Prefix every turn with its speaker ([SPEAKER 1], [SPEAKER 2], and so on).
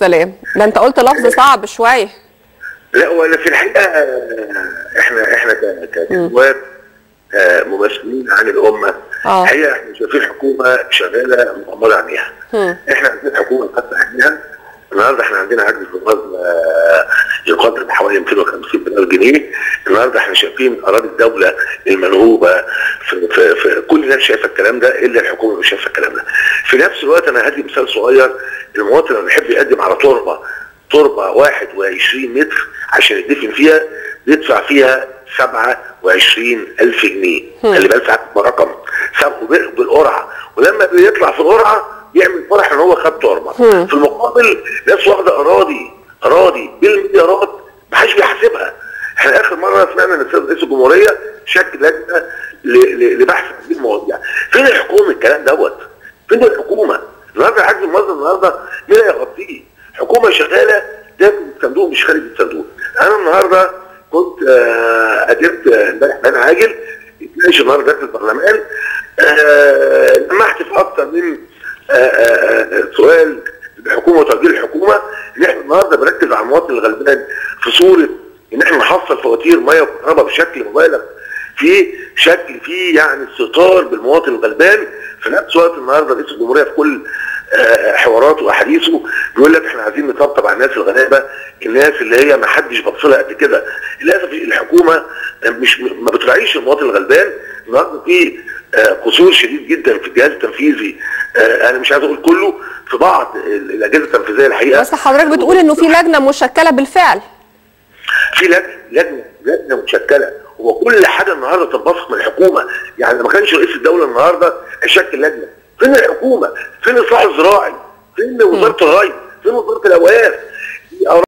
[SPEAKER 1] السلام ده انت قلت لفظ صعب شويه
[SPEAKER 2] لا ولا في الحقيقه آه، احنا احنا ك- كنواب آه، ممثلين عن الامه
[SPEAKER 1] آه.
[SPEAKER 2] الحقيقه احنا شايفين حكومه شغاله مغمضه عينيها
[SPEAKER 1] مم.
[SPEAKER 2] احنا عندنا حكومه فتح عينيها النهارده احنا عندنا عجز في الوزن آه، يقدر بحوالي 250 مليار جنيه النهارده احنا شايفين اراضي الدوله المنهوبه في, في, في كل الناس شايفه الكلام ده الا الحكومه مش شايفه الكلام ده في نفس الوقت انا هدي مثال صغير المواطن اللي بيحب يقدم على تربه تربه 21 متر عشان يدفن فيها بيدفع فيها 27 ألف جنيه خلي بالك ساعات رقم سابقه بال- بالقرعه ولما بيطلع في القرعه يعمل فرح ان هو خد تربه في المقابل ناس واخده اراضي اراضي بالمليارات ما حدش بيحاسبها احنا اخر مره سمعنا ان السيد رئيس الجمهوريه شكل لجنه ل- ل- لبحث هذه المواضيع فين الحكومه الكلام دوت فين الحكومه النهارده حجم المصدر النهارده مين اللي يغطيه حكومه شغاله داخل الصندوق مش خارج الصندوق انا النهارده كنت آه، قدمت آه، امبارح بيان عاجل يتناقش النهارده في البرلمان آه، لمحت في اكثر من آه، آه، آه، سؤال الحكومه وتوجيه الحكومه ان احنا النهارده بنركز على المواطن الغلبان في صوره ان احنا نحصل فواتير ميه وكهرباء بشكل مبالغ فيه شكل فيه يعني استهتار بالمواطن الغلبان في نفس الوقت النهارده رئيس الجمهوريه في كل آه، حواراته واحاديثه بيقول لك احنا عايزين نطبطب على الناس الغلابه الناس اللي هي ما حدش بص لها قد كده للاسف الحكومه مش ما بتراعيش المواطن الغلبان النهارده في آه، قصور شديد جدا في الجهاز التنفيذي آه، انا مش عايز اقول كله في بعض ال- الاجهزه التنفيذيه الحقيقه
[SPEAKER 1] بس حضرتك بتقول انه في لجنه مشكله بالفعل
[SPEAKER 2] في لجنه لجنه لجنه مشكله هو كل حاجه النهارده تنبثق من الحكومه يعني ما كانش رئيس الدوله النهارده هيشكل لجنه فين الحكومه؟ فين الاصلاح الزراعي؟ فين وزاره الري؟ فين وزاره الاوقاف؟